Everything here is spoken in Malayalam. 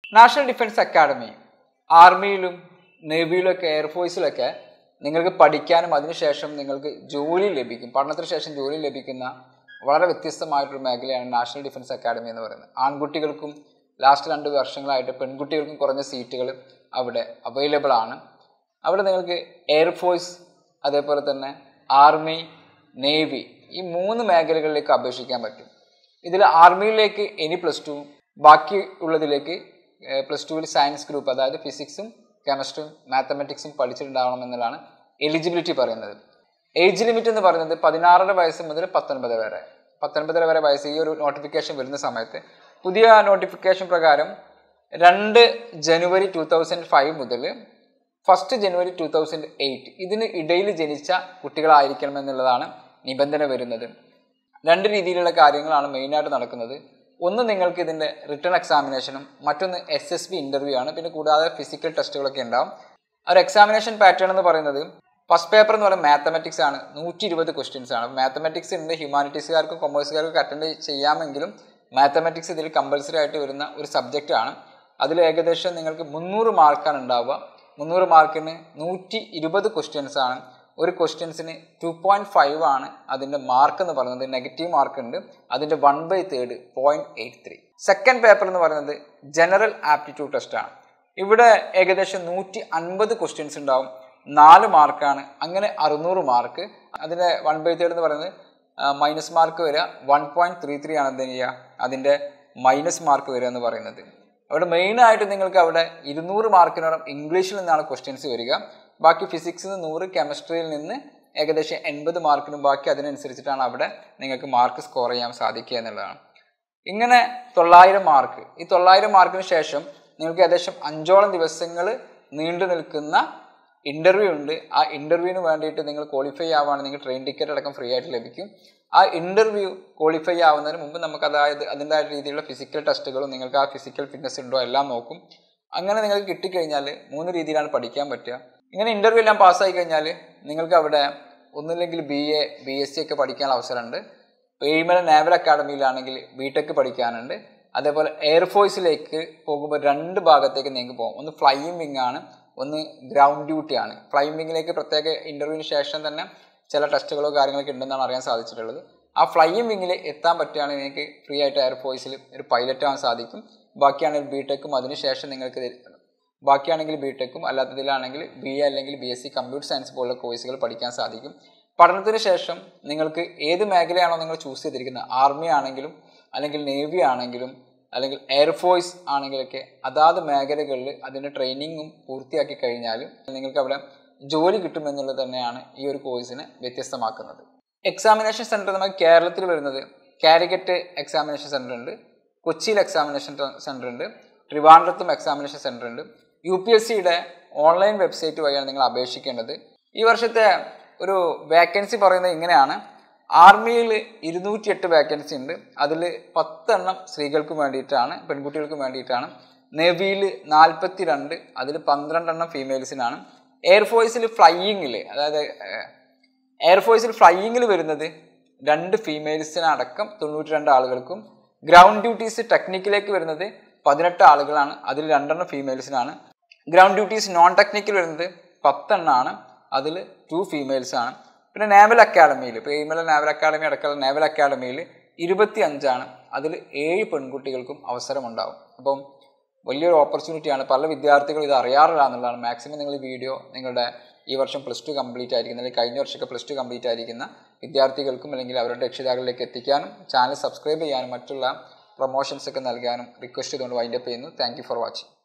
നാഷണൽ ഡിഫൻസ് അക്കാഡമി ആർമിയിലും നേവിയിലൊക്കെ എയർഫോഴ്സിലൊക്കെ നിങ്ങൾക്ക് പഠിക്കാനും അതിനുശേഷം നിങ്ങൾക്ക് ജോലി ലഭിക്കും പഠനത്തിന് ശേഷം ജോലി ലഭിക്കുന്ന വളരെ വ്യത്യസ്തമായിട്ടൊരു മേഖലയാണ് നാഷണൽ ഡിഫൻസ് അക്കാഡമി എന്ന് പറയുന്നത് ആൺകുട്ടികൾക്കും ലാസ്റ്റ് രണ്ട് വർഷങ്ങളായിട്ട് പെൺകുട്ടികൾക്കും കുറഞ്ഞ സീറ്റുകൾ അവിടെ അവൈലബിൾ ആണ് അവിടെ നിങ്ങൾക്ക് എയർഫോഴ്സ് അതേപോലെ തന്നെ ആർമി നേവി ഈ മൂന്ന് മേഖലകളിലേക്ക് അപേക്ഷിക്കാൻ പറ്റും ഇതിൽ ആർമിയിലേക്ക് എനി പ്ലസ് ടു ബാക്കി ഉള്ളതിലേക്ക് പ്ലസ് ടുവിൽ സയൻസ് ഗ്രൂപ്പ് അതായത് ഫിസിക്സും കെമിസ്ട്രിയും മാത്തമെറ്റിക്സും പഠിച്ചിട്ടുണ്ടാവണം എന്നുള്ളതാണ് എലിജിബിലിറ്റി പറയുന്നത് ഏജ് ലിമിറ്റ് എന്ന് പറയുന്നത് പതിനാറര വയസ്സ് മുതൽ പത്തൊൻപത് വരെ പത്തൊൻപതര വരെ വയസ്സ് ഈ ഒരു നോട്ടിഫിക്കേഷൻ വരുന്ന സമയത്ത് പുതിയ നോട്ടിഫിക്കേഷൻ പ്രകാരം രണ്ട് ജനുവരി ടു തൗസൻഡ് ഫൈവ് മുതൽ ഫസ്റ്റ് ജനുവരി ടു തൗസൻഡ് എയ്റ്റ് ഇതിന് ഇടയിൽ ജനിച്ച കുട്ടികളായിരിക്കണം എന്നുള്ളതാണ് നിബന്ധന വരുന്നത് രണ്ട് രീതിയിലുള്ള കാര്യങ്ങളാണ് മെയിനായിട്ട് നടക്കുന്നത് ഒന്ന് നിങ്ങൾക്ക് ഇതിൻ്റെ റിട്ടേൺ എക്സാമിനേഷനും മറ്റൊന്ന് എസ് എസ് ബി ഇൻ്റർവ്യൂ ആണ് പിന്നെ കൂടാതെ ഫിസിക്കൽ ടെസ്റ്റുകളൊക്കെ ഉണ്ടാവും ആ ഒരു എക്സാമിനേഷൻ പാറ്റേൺ എന്ന് പറയുന്നത് ഫസ്റ്റ് പേപ്പർ എന്ന് പറയുന്നത് മാത്തമെറ്റിക്സ് ആണ് നൂറ്റി ഇരുപത് ക്വസ്റ്റ്യൻസ് ആണ് മാത്തമെറ്റിക്സ് ഉണ്ട് ഹ്യൂമാനിറ്റീസുകാർക്കും കൊമേഴ്സുകാർക്കും അറ്റൻഡ് ചെയ്യാമെങ്കിലും മാത്തമെറ്റിക്സ് ഇതിൽ കമ്പൽസറി ആയിട്ട് വരുന്ന ഒരു സബ്ജക്റ്റ് ആണ് അതിൽ ഏകദേശം നിങ്ങൾക്ക് മുന്നൂറ് മാർക്കാണ് ഉണ്ടാവുക മുന്നൂറ് മാർക്കിന് നൂറ്റി ഇരുപത് ക്വസ്റ്റ്യൻസ് ആണ് ഒരു ക്വസ്റ്റ്യൻസിന് ടു പോയിന്റ് ഫൈവ് ആണ് അതിൻ്റെ മാർക്ക് എന്ന് പറയുന്നത് നെഗറ്റീവ് മാർക്ക് ഉണ്ട് അതിൻ്റെ one by third point eight three second paper എന്ന് പറയുന്നത് ജനറൽ ആപ്റ്റിറ്റ്യൂഡ് ടെസ്റ്റ് ആണ് ഇവിടെ ഏകദേശം നൂറ്റി അൻപത് ക്വസ്റ്റ്യൻസ് ഉണ്ടാവും നാല് മാർക്കാണ് അങ്ങനെ അറുന്നൂറ് മാർക്ക് അതിൻ്റെ വൺ ബൈ തേർഡ് എന്ന് പറയുന്നത് മൈനസ് മാർക്ക് വരിക വൺ പോയിന്റ് ത്രീ ത്രീ ആണ് എന്ത് ചെയ്യുക അതിൻ്റെ മൈനസ് മാർക്ക് വരിക എന്ന് പറയുന്നത് അവിടെ മെയിനായിട്ട് നിങ്ങൾക്ക് അവിടെ ഇരുന്നൂറ് മാർക്കിനോളം ഇംഗ്ലീഷിൽ നിന്നാണ് ക്വസ്റ്റ്യൻസ് വരിക ബാക്കി ഫിസിക്സിൽ നിന്ന് നൂറ് കെമിസ്ട്രിയിൽ നിന്ന് ഏകദേശം എൺപത് മാർക്കിനും ബാക്കി അതിനനുസരിച്ചിട്ടാണ് അവിടെ നിങ്ങൾക്ക് മാർക്ക് സ്കോർ ചെയ്യാൻ സാധിക്കുക എന്നുള്ളതാണ് ഇങ്ങനെ തൊള്ളായിരം മാർക്ക് ഈ തൊള്ളായിരം മാർക്കിന് ശേഷം നിങ്ങൾക്ക് ഏകദേശം അഞ്ചോളം ദിവസങ്ങൾ നീണ്ടു നിൽക്കുന്ന ഇൻ്റർവ്യൂ ഉണ്ട് ആ ഇൻ്റർവ്യൂവിന് വേണ്ടിയിട്ട് നിങ്ങൾ ക്വാളിഫൈ ആവുകയാണെങ്കിൽ നിങ്ങൾക്ക് ട്രെയിൻ ടിക്കറ്റ് അടക്കം ഫ്രീ ആയിട്ട് ലഭിക്കും ആ ഇൻ്റർവ്യൂ ക്വാളിഫൈ ആവുന്നതിന് മുമ്പ് നമുക്ക് അതായത് അതിൻ്റെ രീതിയിലുള്ള ഫിസിക്കൽ ടെസ്റ്റുകളും നിങ്ങൾക്ക് ആ ഫിസിക്കൽ ഫിറ്റ്നസ് ഉണ്ടോ എല്ലാം നോക്കും അങ്ങനെ നിങ്ങൾക്ക് കിട്ടിക്കഴിഞ്ഞാൽ മൂന്ന് രീതിയിലാണ് പഠിക്കാൻ പറ്റുക ഇങ്ങനെ ഇൻ്റർവ്യൂ എല്ലാം പാസ്സായി കഴിഞ്ഞാൽ നിങ്ങൾക്ക് അവിടെ ഒന്നുമില്ലെങ്കിൽ B A B S C ഒക്കെ പഠിക്കാൻ അവസരമുണ്ട് എയ്മല നാവൽ അക്കാഡമിയിലാണെങ്കിൽ ബി ടെക് പഠിക്കാനുണ്ട് അതേപോലെ എയർഫോഴ്സിലേക്ക് പോകുമ്പോൾ രണ്ട് ഭാഗത്തേക്ക് നിങ്ങൾക്ക് പോകും ഒന്ന് ഫ്ലൈയിങ് വിങ് ആണ് ഒന്ന് ഗ്രൗണ്ട് ഡ്യൂട്ടി ആണ് ഫ്ലൈയിങ് വിങ്ങിലേക്ക് പ്രത്യേക ഇൻ്റർവ്യൂവിന് ശേഷം തന്നെ ചില ടെസ്റ്റുകളോ കാര്യങ്ങളൊക്കെ ഉണ്ടെന്നാണ് അറിയാൻ സാധിച്ചിട്ടുള്ളത് ആ ഫ്ലൈയിങ് വിങ്ങിൽ എത്താൻ പറ്റുകയാണെങ്കിൽ നിങ്ങൾക്ക് ഫ്രീ ആയിട്ട് എയർഫോഴ്സിൽ ഒരു പൈലറ്റ് ആവാൻ സാധിക്കും ബാക്കിയാണെങ്കിൽ ബി ടെക്കും അതിനുശേഷം നിങ്ങൾക്ക് ബാക്കിയാണെങ്കിൽ ബി ടെക്കും അല്ലാത്തതിലാണെങ്കിൽ ബി എ അല്ലെങ്കിൽ B S C computer science പോലുള്ള കോഴ്സുകൾ പഠിക്കാൻ സാധിക്കും പഠനത്തിന് ശേഷം നിങ്ങൾക്ക് ഏത് മേഖലയാണോ നിങ്ങൾ ചൂസ് ചെയ്തിരിക്കുന്നത് ആർമി ആണെങ്കിലും അല്ലെങ്കിൽ നേവി ആണെങ്കിലും അല്ലെങ്കിൽ എയർഫോഴ്സ് ആണെങ്കിലൊക്കെ അതാത് മേഖലകളിൽ അതിൻ്റെ ട്രെയിനിങ്ങും പൂർത്തിയാക്കി കഴിഞ്ഞാൽ നിങ്ങൾക്ക് അവിടെ ജോലി കിട്ടുമെന്നുള്ളത് തന്നെയാണ് ഈ ഒരു കോഴ്സിനെ വ്യത്യസ്തമാക്കുന്നത് എക്സാമിനേഷൻ സെൻറ്റർ നമുക്ക് കേരളത്തിൽ വരുന്നത് കാലിക്കറ്റ് എക്സാമിനേഷൻ സെൻറ്റർ ഉണ്ട് കൊച്ചിയിൽ എക്സാമിനേഷൻ സെൻറ്റർ ഉണ്ട് ട്രിവാൻഡ്രത്തും എക്സാമിനേഷൻ സെൻറ്റർ ഉണ്ട് യു പി എസ് സിയുടെ ഓൺലൈൻ വെബ്സൈറ്റ് വഴിയാണ് നിങ്ങൾ അപേക്ഷിക്കേണ്ടത് ഈ വർഷത്തെ ഒരു വേക്കൻസി പറയുന്നത് ഇങ്ങനെയാണ് ആർമിയിൽ ഇരുന്നൂറ്റി എട്ട് വേക്കൻസി ഉണ്ട് അതിൽ പത്തെണ്ണം സ്ത്രീകൾക്ക് വേണ്ടിയിട്ടാണ് പെൺകുട്ടികൾക്ക് വേണ്ടിയിട്ടാണ് നേവിയിൽ നാൽപ്പത്തി രണ്ട് അതിൽ പന്ത്രണ്ടെണ്ണം ഫീമെയിൽസിനാണ് എയർഫോഴ്സിൽ ഫ്ലൈയിങ്ങിൽ അതായത് എയർഫോഴ്സിൽ ഫ്ലൈയിങ്ങിൽ വരുന്നത് രണ്ട് ഫീമെയിൽസിനടക്കം തൊണ്ണൂറ്റി രണ്ട് ആളുകൾക്കും ഗ്രൗണ്ട് ഡ്യൂട്ടീസ് ടെക്നിക്കിലേക്ക് വരുന്നത് പതിനെട്ട് ആളുകളാണ് അതിൽ രണ്ടെണ്ണം ഫീമെയിൽസിനാണ് ഗ്രൗണ്ട് ഡ്യൂട്ടീസ് നോൺ ടെക്നിക്കൽ വരുന്നത് പത്തെണ്ണമാണ് അതിൽ ടു ഫീമെയിൽസ് ആണ് പിന്നെ നാവൽ അക്കാഡമിയിൽ ഇപ്പോൾ എയിമല നാവൽ അക്കാഡമി അടക്കമുള്ള നാവൽ അക്കാഡമിയിൽ ഇരുപത്തി അഞ്ചാണ് അതിൽ ഏഴ് പെൺകുട്ടികൾക്കും അവസരമുണ്ടാവും അപ്പം വലിയൊരു ഓപ്പർച്യൂണിറ്റിയാണ് പല വിദ്യാർത്ഥികളും ഇത് അറിയാറില്ല എന്നുള്ളതാണ് മാക്സിമം നിങ്ങൾ ഈ വീഡിയോ നിങ്ങളുടെ ഈ വർഷം പ്ലസ് ടു കംപ്ലീറ്റ് ആയിരിക്കുന്ന അല്ലെങ്കിൽ കഴിഞ്ഞ വർഷമൊക്കെ പ്ലസ് ടു കംപ്ലീറ്റ് ആയിരിക്കുന്ന വിദ്യാർത്ഥികൾക്കും അല്ലെങ്കിൽ അവരുടെ രക്ഷിതാക്കളിലേക്ക് എത്തിക്കാനും ചാനൽ സബ്സ്ക്രൈബ് ചെയ്യാനും മറ്റുള്ള പ്രൊമോഷൻസ് ഒക്കെ നൽകാനും റിക്വസ്റ്റ് ചെയ്തുകൊണ്ട് വൈൻഡപ്പ് ചെയ്യുന്നു താങ്ക് ഫോർ വാച്ചിങ്